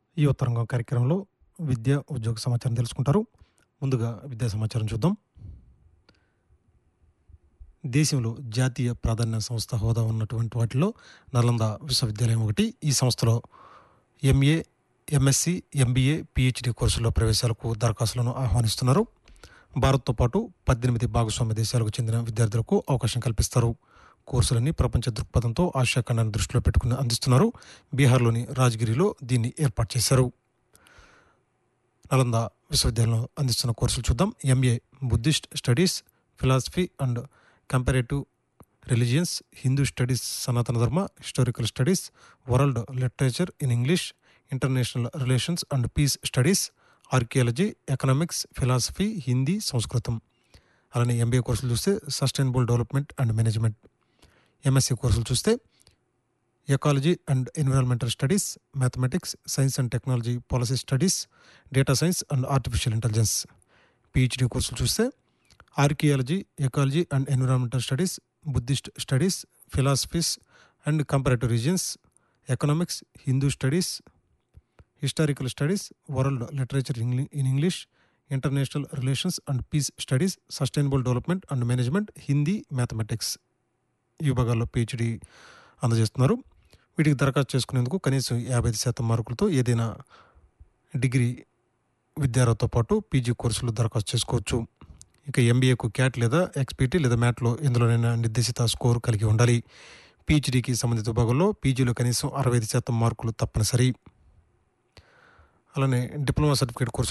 ఈ ఉత్తరంగం కార్యక్రమంలో విద్య ఉద్యోగ సమాచారం తెలుసుకుంటారు ముందుగా విద్యా సమాచారం చూద్దాం దేశంలో జాతీయ ప్రాధాన్య సంస్థ హోదా ఉన్నటువంటి వాటిలో నలంద విశ్వవిద్యాలయం ఒకటి ఈ సంస్థలో ఎంఏ ఎంఎస్సి ఎంబీఏ పిహెచ్డి కోర్సుల్లో ప్రవేశాలకు దరఖాస్తులను ఆహ్వానిస్తున్నారు భారత్తో పాటు పద్దెనిమిది భాగస్వామ్య దేశాలకు చెందిన విద్యార్థులకు అవకాశం కల్పిస్తారు కోర్సులన్నీ ప్రపంచ దృక్పథంతో ఆసియా ఖండాన్ని దృష్టిలో పెట్టుకుని అందిస్తున్నారు బీహార్లోని రాజ్గిరిలో దీన్ని ఏర్పాటు చేశారు నలంద విశ్వవిద్యాలయంలో అందిస్తున్న కోర్సులు చూద్దాం MA Buddhist studies philosophy and comparative religions Hindu studies Sanatana Dharma historical studies world literature in English international relations and peace studies archaeology economics philosophy Hindi సంస్కృతం అలానే ఎంబీఏ కోర్సులు చూస్తే sustainable development and management MSc కోర్సులు చూస్తే ecology and environmental studies mathematics science and technology policy studies data science and artificial intelligence PhD కోర్సులు చూస్తే archaeology ecology and environmental studies Buddhist studies philosophies and comparative regions economics Hindu studies historical studies world literature in English international relations and peace studies sustainable development and management Hindi mathematics ఈ విభాగాల్లో PhD అందజేస్తున్నారు వీటికి దరఖాస్తు చేసుకునేందుకు కనీసం యాభై ఐదు శాతం మార్కులతో ఏదైనా డిగ్రీ విద్యార్హతతో పాటు పీజీ కోర్సులు దరఖాస్తు చేసుకోవచ్చు ఇక ఎంబీఏకు క్యాట్ లేదా ఎక్స్పీటీ లేదా మ్యాట్లో ఎందులోనైనా నిర్దేశిత స్కోర్ కలిగి ఉండాలి పీహెచ్డీకి సంబంధిత విభాగంలో పీజీలో కనీసం అరవై ఐదు శాతం మార్కులు తప్పనిసరి అలానే డిప్లొమా సర్టిఫికేట్ కోర్సు